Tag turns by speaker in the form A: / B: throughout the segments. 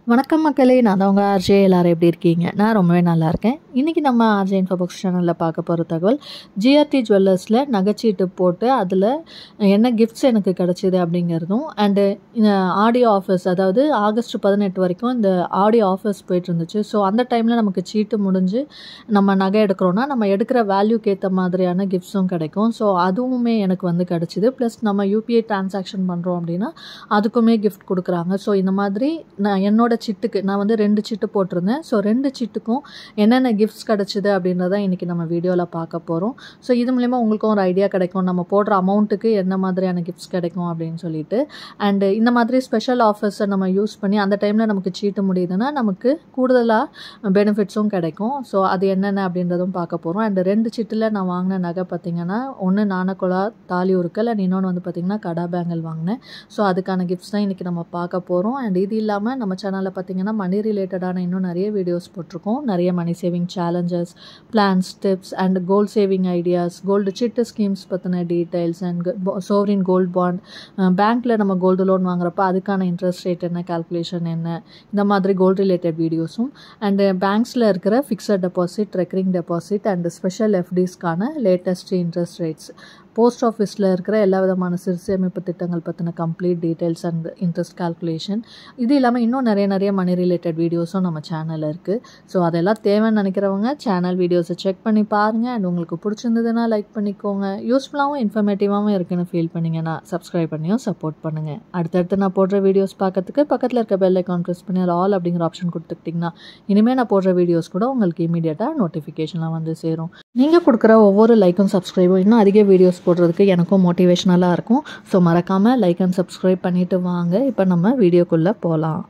A: வணக்கம் மக்களே நான் தான் உங்கள் ஆர்ஜே எல்லாரும் எப்படி இருக்கீங்க நான் ரொம்பவே நல்லா இருக்கேன் இன்றைக்கி நம்ம ஆர்ஜே இன்ஃபோபாக்ஸ் சேனலில் பார்க்க போகிற தகவல் ஜிஆர்டி ஜுவல்லர்ஸில் நகைச்சீட்டு போட்டு அதில் என்ன கிஃப்ட்ஸ் எனக்கு கிடச்சிது அப்படிங்கிறதும் அண்டு ஆடியோ ஆஃபர்ஸ் அதாவது ஆகஸ்ட் பதினெட்டு வரைக்கும் இந்த ஆடியோ ஆஃபர்ஸ் போயிட்டு இருந்துச்சு ஸோ அந்த டைமில் நமக்கு சீட்டு முடிஞ்சு நம்ம நகை எடுக்கிறோன்னா நம்ம எடுக்கிற வேல்யூக்கு ஏற்ற மாதிரியான கிஃப்ட்ஸும் கிடைக்கும் ஸோ அதுவுமே எனக்கு வந்து கிடச்சிது ப்ளஸ் நம்ம யூபிஐ டிரான்சாக்ஷன் பண்ணுறோம் அப்படின்னா அதுக்குமே கிஃப்ட் கொடுக்குறாங்க ஸோ இந்த மாதிரி நான் என்னோட சிட்டுக்கு நான் வந்து ரெண்டு சிட்டு போட்டிருந்தேன் ஸோ ரெண்டு சிட்டுக்கும் என்னென்ன கிஃப்ட்ஸ் கிடச்சிது அப்படின்றத இன்றைக்கி நம்ம வீடியோவில் பார்க்க போகிறோம் ஸோ இது மூலயமா உங்களுக்கும் ஒரு ஐடியா கிடைக்கும் நம்ம போடுற அமௌண்ட்டுக்கு என்ன மாதிரியான கிஃப்ட்ஸ் கிடைக்கும் அப்படின்னு சொல்லிட்டு அண்டு இந்த மாதிரி ஸ்பெஷல் ஆஃபர்ஸை நம்ம யூஸ் பண்ணி அந்த டைமில் நமக்கு சீட்டு முடியுதுன்னா நமக்கு கூடுதலாக பெனிஃபிட்ஸும் கிடைக்கும் ஸோ அது என்னென்ன அப்படின்றதும் பார்க்க போகிறோம் அண்ட் ரெண்டு சிட்டில் நான் வாங்கின நகை பார்த்திங்கன்னா ஒன்று நாணக்குழா தாலி உருக்கல் அண்ட் இன்னொன்று வந்து பார்த்திங்கன்னா கடா பேங்கல் வாங்கினேன் ஸோ அதுக்கான கிஃப்ட்ஸ் தான் இன்றைக்கி நம்ம பார்க்க போகிறோம் அண்ட் இது இல்லாமல் நம்ம சேனலில் பார்த்திங்கன்னா மணி ரிலேட்டடான இன்னும் நிறைய வீடியோஸ் போட்டிருக்கோம் நிறைய money saving challenges plans tips and gold saving ideas gold chit schemes பற்றின details and sovereign gold bond பேங்க்கில் நம்ம கோல்டு லோன் வாங்குறப்ப அதுக்கான இன்ட்ரெஸ்ட் ரேட் என்ன கால்குலேஷன் என்ன இந்த மாதிரி கோல்டு ரிலேட்டட் வீடியோஸும் அண்டு பேங்க்ஸில் இருக்கிற fixed deposit recurring deposit and special எஃப்டிஸ்க்கான லேட்டஸ்ட் இன்ட்ரெஸ்ட் ரேட்ஸ் போஸ்ட் ஆஃபீஸில் இருக்கிற எல்லா விதமான சிறு சேமிப்பு திட்டங்கள் பற்றின complete details and interest calculation இது இல்லாமல் இன்னும் நிறைய நிறைய மணி ரிலேட்டட் வீடியோஸும் நம்ம சேனலில் இருக்குது ஸோ அதெல்லாம் தேவைன்னு நினைக்கிறவங்க சேனல் வீடியோஸை செக் பண்ணி பாருங்கள் அண்ட் உங்களுக்கு பிடிச்சிருந்ததுன்னா லைக் பண்ணிக்கோங்க யூஸ்ஃபுல்லாகவும் இன்ஃபர்மேட்டிவாகவும் இருக்குன்னு ஃபீல் பண்ணிங்கன்னா சப்ஸ்கிரைப் பண்ணியும் சப்போர்ட் பண்ணுங்கள் அடுத்தடுத்து நான் போடுற வீடியோஸ் பார்க்கறதுக்கு பக்கத்தில் இருக்க பெல் ஐக்கான் ப்ரெஸ் பண்ணி அது ஆல் அப்படிங்கிற ஆப்ஷன் கொடுத்துக்கிட்டிங்கன்னா இனிமேல் நான் போடுற வீடியோஸ் கூட உங்களுக்கு இமீடியட்டாக நோட்டிஃபிகேஷன்லாம் வந்து சேரும் நீங்கள் கொடுக்குற ஒவ்வொரு லைக்கும் சப்ஸ்கிரைபும் இன்னும் அதிக வீடியோஸ் போடுறதுக்கு எனக்கும் மோட்டிவேஷ்னலாக இருக்கும் ஸோ மறக்காமல் லைக் அண்ட் சப்ஸ்கிரைப் பண்ணிவிட்டு வாங்க இப்போ நம்ம வீடியோக்குள்ளே போகலாம்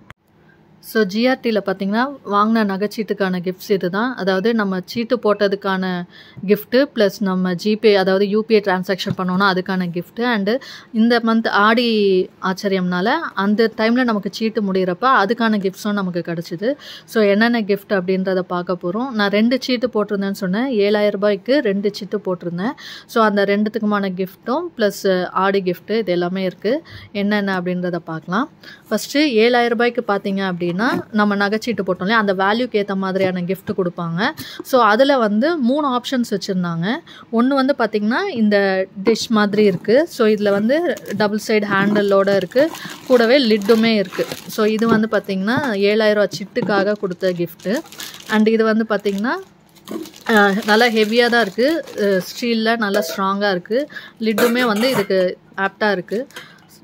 A: ஸோ ஜிஆர்டியில் பார்த்தீங்கன்னா வாங்கின நகைச்சீட்டுக்கான கிஃப்ட்ஸ் இது தான் அதாவது நம்ம சீட்டு போட்டதுக்கான கிஃப்ட்டு ப்ளஸ் நம்ம ஜிபே அதாவது யூபிஐ டிரான்சாக்ஷன் பண்ணோன்னா அதுக்கான கிஃப்ட்டு அண்டு இந்த மந்த் ஆடி ஆச்சரியம்னால அந்த டைமில் நமக்கு சீட்டு முடிகிறப்ப அதுக்கான கிஃப்ட்ஸும் நமக்கு கிடச்சிது ஸோ என்னென்ன கிஃப்ட் அப்படின்றத பார்க்க போகிறோம் நான் ரெண்டு சீட்டு போட்டிருந்தேன்னு சொன்னேன் ஏழாயிரம் ரூபாய்க்கு ரெண்டு சீட்டு போட்டிருந்தேன் ஸோ அந்த ரெண்டுத்துக்குமான கிஃப்ட்டும் ப்ளஸ் ஆடி கிஃப்ட்டு இது எல்லாமே இருக்குது என்னென்ன அப்படின்றத பார்க்கலாம் ஃபஸ்ட்டு ஏழாயிரம் ரூபாய்க்கு பார்த்தீங்க அப்படின்னா நம்ம நகைச்சீட்டு போட்டோம் இல்லையா அந்த வேல்யூக்கு ஏற்ற மாதிரியான கிஃப்ட் கொடுப்பாங்க ஸோ அதில் வந்து மூணு ஆப்ஷன்ஸ் வச்சுருந்தாங்க ஒன்று வந்து பார்த்திங்கன்னா இந்த டிஷ் மாதிரி இருக்குது ஸோ இதில் வந்து டபுள் சைடு ஹேண்டலோடு இருக்குது கூடவே லிட்டுமே இருக்குது ஸோ இது வந்து பார்த்திங்கன்னா ஏழாயிரரூவா சிட்டுக்காக கொடுத்த கிஃப்ட்டு அண்ட் இது வந்து பார்த்திங்கன்னா நல்லா ஹெவியாக தான் இருக்குது ஸ்டீலில் நல்லா ஸ்ட்ராங்காக இருக்குது லிட்டுமே வந்து இதுக்கு ஆப்டாக இருக்குது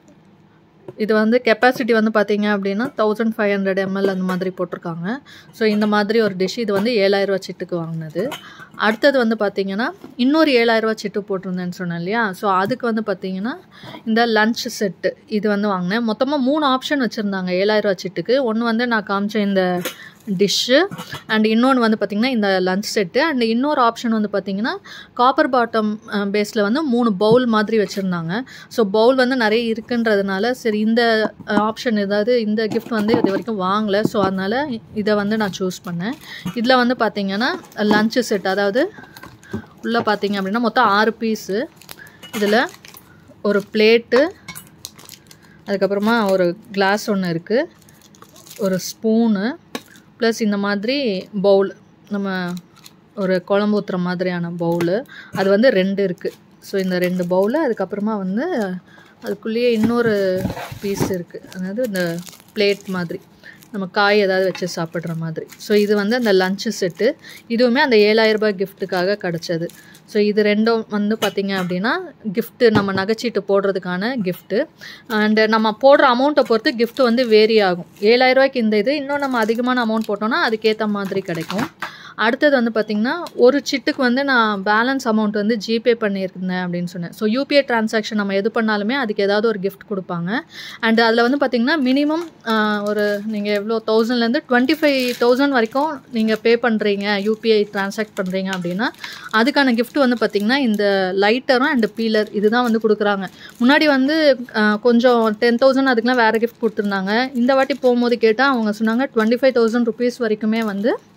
A: இது வந்து கெப்பாசிட்டி வந்து பார்த்தீங்க அப்படின்னா தௌசண்ட் ஃபைவ் ஹண்ட்ரட் எம்எல் அந்த மாதிரி போட்டிருக்காங்க ஸோ இந்த மாதிரி ஒரு டிஷ் இது வந்து ஏழாயிரரூவா சிட்டுக்கு வாங்கினது அடுத்தது வந்து பார்த்திங்கன்னா இன்னொரு ஏழாயிரரூவா சிட்டு போட்டிருந்தேன்னு சொன்னேன் இல்லையா ஸோ அதுக்கு வந்து பார்த்திங்கன்னா இந்த லன்ச் செட்டு இது வந்து வாங்கினேன் மொத்தமாக மூணு ஆப்ஷன் வச்சுருந்தாங்க ஏழாயிரரூவா சிட்டுக்கு ஒன்று வந்து நான் காமிச்ச இந்த டிஷ்ஷு அண்ட் இன்னொன்று வந்து பார்த்திங்கன்னா இந்த லன்ச் செட்டு அண்ட் இன்னொரு ஆப்ஷன் வந்து பார்த்திங்கன்னா காப்பர் பாட்டம் பேஸில் வந்து மூணு பவுல் மாதிரி வச்சுருந்தாங்க ஸோ பவுல் வந்து நிறைய இருக்குன்றதுனால சரி இந்த ஆப்ஷன் ஏதாவது இந்த கிஃப்ட் வந்து இது வரைக்கும் வாங்கலை ஸோ அதனால் இதை வந்து நான் சூஸ் பண்ணேன் இதில் வந்து பார்த்திங்கன்னா லன்ச்சு செட் அதாவது உள்ளே பார்த்திங்க அப்படின்னா மொத்தம் ஆறு பீஸு இதில் ஒரு பிளேட்டு அதுக்கப்புறமா ஒரு கிளாஸ் ஒன்று இருக்குது ஒரு ஸ்பூனு ப்ளஸ் இந்த மாதிரி பவுல் நம்ம ஒரு குழம்பு ஊற்றுற மாதிரியான பவுலு அது வந்து ரெண்டு இருக்குது ஸோ இந்த ரெண்டு பவுலு அதுக்கப்புறமா வந்து அதுக்குள்ளேயே இன்னொரு பீஸ் இருக்குது அதாவது இந்த பிளேட் மாதிரி நம்ம காய் ஏதாவது வச்சு சாப்பிட்ற மாதிரி ஸோ இது வந்து அந்த லஞ்சு செட்டு இதுவுமே அந்த ஏழாயிரரூபா கிஃப்ட்டுக்காக கிடச்சது ஸோ இது ரெண்டும் வந்து பார்த்திங்க அப்படின்னா கிஃப்ட்டு நம்ம நகைச்சீட்டு போடுறதுக்கான கிஃப்ட்டு அண்டு நம்ம போடுற அமௌண்ட்டை பொறுத்து கிஃப்ட் வந்து வேரி ஆகும் ஏழாயிரரூபாய்க்கு இந்த இது இன்னும் நம்ம அதிகமான அமௌண்ட் போட்டோம்னா அதுக்கேற்ற மாதிரி கிடைக்கும் அடுத்தது வந்து பார்த்திங்கன்னா ஒரு சிட்டுக்கு வந்து நான் பேலன்ஸ் அமௌண்ட் வந்து ஜிபே பண்ணியிருந்தேன் அப்படின்னு சொன்னேன் ஸோ யூபிஐ டிரான்சாக்ஷன் நம்ம எது பண்ணாலுமே அதுக்கு ஏதாவது ஒரு கிஃப்ட் கொடுப்பாங்க அண்ட் அதில் வந்து பார்த்திங்கன்னா மினிமம் ஒரு நீங்கள் எவ்வளோ தௌசண்ட்லேருந்து டுவெண்ட்டி ஃபைவ் தௌசண்ட் வரைக்கும் நீங்கள் பே பண்ணுறீங்க யூபிஐ டிரான்சாக்ட் பண்ணுறீங்க அப்படின்னா அதுக்கான கிஃப்ட் வந்து பார்த்திங்கன்னா இந்த லைட்டரும் அண்ட் பீலர் இதுதான் வந்து கொடுக்குறாங்க முன்னாடி வந்து கொஞ்சம் டென் தௌசண்ட் அதுக்கெலாம் வேறு கிஃப்ட் கொடுத்துருந்தாங்க இந்த வாட்டி போகும்போது கேட்டால் அவங்க சொன்னாங்க டுவெண்ட்டி ஃபைவ் தௌசண்ட் ருபீஸ் வரைக்குமே வந்து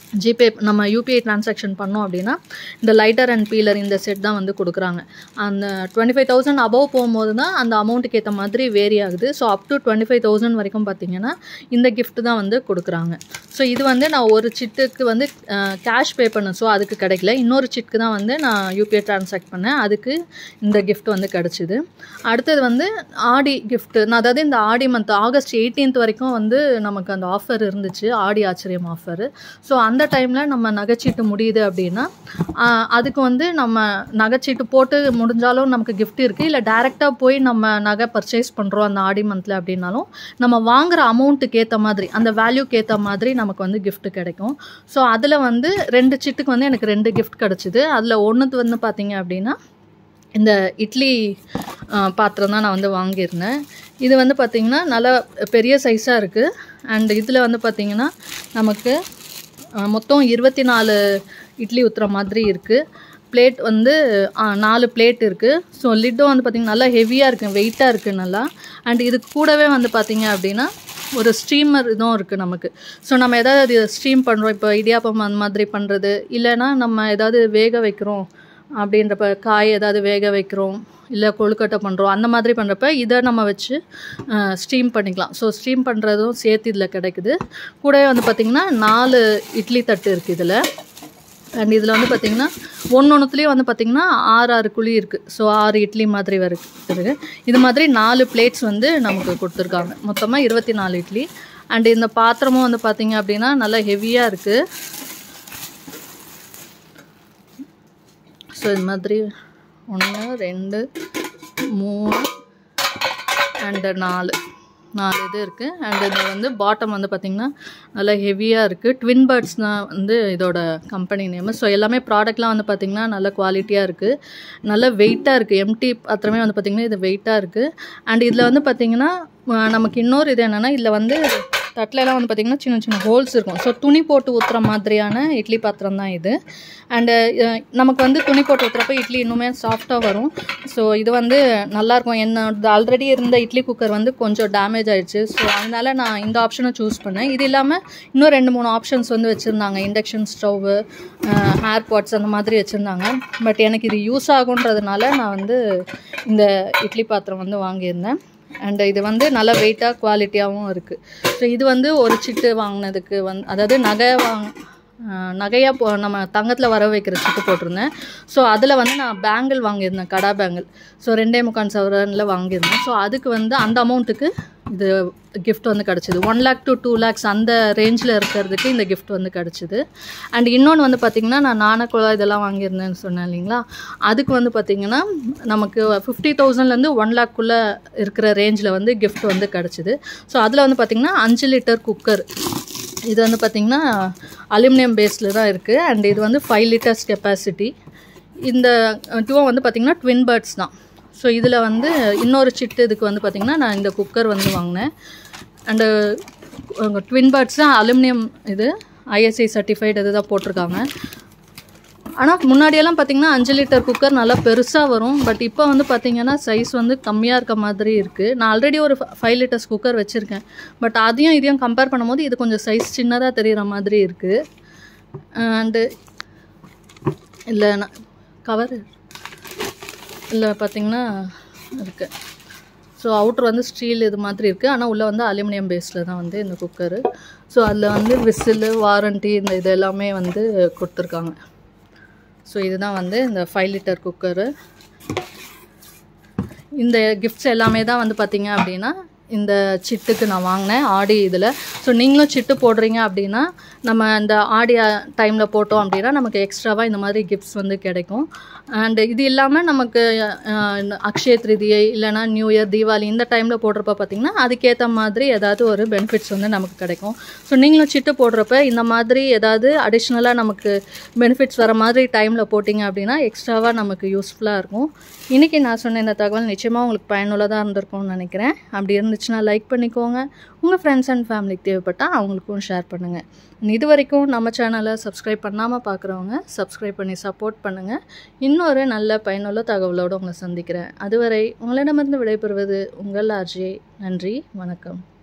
A: ஜிபே நம்ம யூபிஐ ட்ரான்சாக்ஷன் பண்ணோம் அப்படின்னா இந்த லைட்டர் அண்ட் பீலர் இந்த செட் தான் வந்து கொடுக்குறாங்க அந்த டுவெண்ட்டி ஃபைவ் தௌசண்ட் அபவ் போகும்போது தான் அந்த அமௌண்ட்டுக்கு ஏற்ற மாதிரி வேரி ஆகுது so up to twenty five thousand வரைக்கும் பார்த்தீங்கன்னா இந்த gift தான் வந்து கொடுக்குறாங்க ஸோ இது வந்து நான் ஒரு சிட்டுக்கு வந்து கேஷ் பே பண்ணேன் ஸோ அதுக்கு கிடைக்கல இன்னொரு சிட்டுக்கு தான் வந்து நான் யூபிஐ ட்ரான்சாக்ட் பண்ணேன் அதுக்கு இந்த gift வந்து கிடச்சிது அடுத்தது வந்து ஆடி gift நான் அதாவது இந்த ஆடி மந்த் ஆகஸ்ட் எயிட்டீன்த் வரைக்கும் வந்து நமக்கு அந்த ஆஃபர் இருந்துச்சு ஆடி ஆச்சரியம் ஆஃபர் ஸோ அந்த டைமில் நம்ம நகைச்சீட்டு முடியுது அப்படின்னா ஆஹ், அதுக்கு வந்து நம்ம நகைச்சீட்டு போட்டு முடிஞ்சாலும் நமக்கு gift இருக்குது இல்லை டேரெக்டாக போய் நம்ம நகை பர்ச்சேஸ் பண்ணுறோம் அந்த ஆடி மந்தில் அப்படின்னாலும் நம்ம வாங்குற அமௌண்ட்டுக்கு ஏற்ற மாதிரி அந்த வேல்யூக்கு ஏற்ற மாதிரி நமக்கு வந்து gift கிடைக்கும் ஸோ அதில் வந்து ரெண்டு சிட்டுக்கு வந்து எனக்கு ரெண்டு gift கிடச்சிது அதில் ஒன்றுது வந்து பார்த்தீங்க அப்படின்னா இந்த இட்லி ஆ, பாத்திரம் தான் நான் வந்து வாங்கியிருந்தேன் இது வந்து பார்த்திங்கன்னா நல்லா பெரிய சைஸாக இருக்குது அண்ட் இதில் வந்து பார்த்திங்கன்னா நமக்கு ஆ, மொத்தம் இருபத்தி நாலு இட்லி ஊற்றுற மாதிரி இருக்குது பிளேட் வந்து ஆ, நாலு பிளேட் இருக்குது ஸோ லிட்டும் வந்து பார்த்திங்கன்னா நல்லா ஹெவியாக இருக்குது வெயிட்டாக இருக்குது நல்லா அண்ட் இது கூடவே வந்து பார்த்திங்க அப்படின்னா ஒரு ஸ்டீமர் இதுவும் இருக்குது நமக்கு ஸோ நம்ம ஏதாவது அது ஸ்டீம் பண்ணுறோம் இப்போ இடியாப்பம் அந்த மாதிரி பண்ணுறது இல்லைன்னா நம்ம ஏதாவது வேக வைக்கிறோம் அப்படின்றப்ப காய் ஏதாவது வேக வைக்கிறோம் இல்லை கொழுக்கட்டை பண்ணுறோம் அந்த மாதிரி பண்ணுறப்ப இதை நம்ம வச்சு ஸ்டீம் பண்ணிக்கலாம் ஸோ ஸ்டீம் பண்ணுறதும் சேர்த்து இதில் கிடைக்குது கூடவே வந்து பார்த்திங்கன்னா நாலு இட்லி தட்டு இருக்குது இதில் அண்ட் இதில் வந்து பார்த்திங்கன்னா ஒன்று ஒன்றுத்துலேயும் வந்து பார்த்திங்கன்னா ஆறு ஆறு குழி இருக்குது ஸோ ஆறு இட்லி மாதிரி வரு இருக்குது இது மாதிரி நாலு பிளேட்ஸ் வந்து நமக்கு கொடுத்துருக்காங்க மொத்தமாக இருபத்தி நாலு இட்லி அண்ட் இந்த பாத்திரமும் வந்து பார்த்திங்க அப்படின்னா நல்லா ஹெவியாக இருக்குது ஸோ இது மாதிரி ஒன்று ரெண்டு மூணு அண்டு நாலு நாலு இது இருக்குது அண்ட் இது வந்து பாட்டம் வந்து பார்த்திங்கன்னா நல்லா ஹெவியாக இருக்குது ட்வின் பேர்ட்ஸ் தான் வந்து இதோட கம்பெனி நேமு ஸோ எல்லாமே ப்ராடக்ட்லாம் வந்து பார்த்திங்கன்னா நல்ல குவாலிட்டியாக இருக்குது நல்ல வெயிட்டாக இருக்குது எம்டி பாத்திரமே வந்து பார்த்திங்கன்னா இது வெயிட்டாக இருக்குது அண்ட் இதில் வந்து பார்த்திங்கன்னா அஹ், நமக்கு இன்னொரு இது என்னென்னா இதில் வந்து தட்டிலலாம் வந்து பார்த்திங்கன்னா சின்ன சின்ன ஹோல்ஸ் இருக்கும் ஸோ துணி போட்டு ஊற்றுற மாதிரியான இட்லி பாத்திரம் தான் இது அண்டு நமக்கு வந்து துணி போட்டு ஊற்றுறப்ப இட்லி இன்னுமே சாஃப்டாக வரும் ஸோ இது வந்து நல்லாயிருக்கும் என்னோட ஆல்ரெடி இருந்த இட்லி குக்கர் வந்து கொஞ்சம் டேமேஜ் ஆயிடுச்சு ஸோ அதனால நான் இந்த ஆப்ஷனை சூஸ் பண்ணேன் இது இல்லாமல் இன்னும் ரெண்டு மூணு ஆப்ஷன்ஸ் வந்து வச்சுருந்தாங்க இண்டக்ஷன் ஸ்டவ்வு ஹேர் பாட்ஸ் அந்த மாதிரி வச்சுருந்தாங்க பட் எனக்கு இது யூஸ் ஆகுன்றதுனால நான் வந்து இந்த இட்லி பாத்திரம் வந்து வாங்கியிருந்தேன் அண்ட் இது வந்து நல்ல வெயிட்டாக குவாலிட்டியாகவும் இருக்குது ஸோ இது வந்து ஒரு சிட்டு வாங்கினதுக்கு வந்து அதாவது நகை வாங் நகையாக போ நம்ம தங்கத்தில் வர வைக்கிற சிட்டு போட்டிருந்தேன் ஸோ அதில் வந்து நான் பேங்கிள் வாங்கியிருந்தேன் கடா பேங்கிள் ஸோ ரெண்டே முக்கால் சவரனில் வாங்கியிருந்தேன் ஸோ அதுக்கு வந்து அந்த அமௌண்ட்டுக்கு இது gift வந்து கிடச்சிது one lakh to two lakhs அந்த ரேஞ்சில் இருக்கிறதுக்கு இந்த gift வந்து கிடச்சிது அண்ட் இன்னொன்று வந்து பார்த்திங்கன்னா நான் நாணக்குழா இதெல்லாம் வாங்கியிருந்தேன்னு சொன்னேன் இல்லைங்களா அதுக்கு வந்து பார்த்திங்கன்னா நமக்கு ஃபிஃப்டி தௌசண்ட்லேருந்து ஒன் லேக்குள்ளே இருக்கிற ரேஞ்சில் வந்து gift வந்து கிடச்சிது ஸோ அதில் வந்து பார்த்திங்கன்னா அஞ்சு லிட்டர் குக்கர் இது வந்து பார்த்திங்கன்னா அலுமினியம் பேஸில் தான் இருக்குது அண்ட் இது வந்து ஃபைவ் லிட்டர்ஸ் கெப்பாசிட்டி இந்த டூவும் வந்து பார்த்திங்கன்னா ட்வின் பேர்ட்ஸ் தான் ஸோ இதில் வந்து இன்னொரு சிட்டு இதுக்கு வந்து பார்த்திங்கன்னா நான் இந்த குக்கர் வந்து வாங்கினேன் அண்டு ட்வின் பேர்ட்ஸ் தான் அலுமினியம் இது ஐஎஸ்ஐ சர்டிஃபைடு இது தான் போட்டிருக்காங்க ஆனால் முன்னாடியெல்லாம் பார்த்தீங்கன்னா அஞ்சு லிட்டர் குக்கர் நல்லா பெருசாக வரும் பட் இப்போ வந்து பார்த்தீங்கன்னா சைஸ் வந்து கம்மியாக இருக்க மாதிரி இருக்குது நான் ஆல்ரெடி ஒரு ஃபைவ் லிட்டர்ஸ் குக்கர் வச்சுருக்கேன் பட் அதையும் இதையும் கம்பேர் பண்ணும்போது இது கொஞ்சம் சைஸ் சின்னதாக தெரிகிற மாதிரி இருக்குது அண்டு இல்லை நான் கவர் இல்லை பார்த்தீங்கன்னா இருக்குது ஸோ அவுட்ரு வந்து ஸ்டீல் இது மாதிரி இருக்குது ஆனால் உள்ளே வந்து அலுமினியம் பேஸில் தான் வந்து இந்த குக்கரு ஸோ அதில் வந்து விசிலு வாரண்ட்டி இந்த இது எல்லாமே வந்து கொடுத்துருக்காங்க ஸோ இதுதான் வந்து இந்த ஃபைவ் லிட்டர் குக்கரு இந்த கிஃப்ட்ஸ் எல்லாமே தான் வந்து பார்த்தீங்க அப்படின்னா இந்த சிட்டுக்கு நான் வாங்கினேன் ஆடி இதில் ஸோ நீங்களும் சிட்டு போடுறீங்க அப்படின்னா நம்ம இந்த ஆடி டைமில் போட்டோம் அப்படின்னா நமக்கு எக்ஸ்ட்ராவாக இந்த மாதிரி கிஃப்ட்ஸ் வந்து கிடைக்கும் அண்ட் இது இல்லாமல் நமக்கு அஹ், இந்த அக்ஷய திருதியை இல்லைனா நியூ இயர் தீபாவளி இந்த டைமில் போடுறப்ப பார்த்திங்கன்னா அதுக்கேற்ற மாதிரி ஏதாவது ஒரு பெனிஃபிட்ஸ் வந்து நமக்கு கிடைக்கும் ஸோ நீங்களும் சிட்டு போடுறப்ப இந்த மாதிரி ஏதாவது அடிஷ்னலாக நமக்கு பெனிஃபிட்ஸ் வர மாதிரி டைமில் போட்டிங்க அப்படின்னா எக்ஸ்ட்ராவாக நமக்கு யூஸ்ஃபுல்லாக இருக்கும் இன்றைக்கி நான் சொன்ன இந்த தகவல் நிச்சயமாக உங்களுக்கு பயனுள்ளதாக இருந்திருக்கும்னு நினைக்கிறேன் அப்படி இருந்துச்சுன்னா லைக் பண்ணிக்கோங்க உங்கள் ஃப்ரெண்ட்ஸ் அண்ட் ஃபேமிலிக்கு தேவைப்பட்டால் அவங்களுக்கும் ஷேர் பண்ணுங்கள் இது வரைக்கும் நம்ம சேனலை சப்ஸ்கிரைப் பண்ணாமல் பார்க்குறவங்க சப்ஸ்கிரைப் பண்ணி சப்போர்ட் பண்ணுங்கள் இன்னொரு நல்ல பயனுள்ள தகவலோடு உங்களை சந்திக்கிறேன் அதுவரை உங்களிடமிருந்து விடைபெறுவது உங்கள் ஆர்ஜே நன்றி வணக்கம்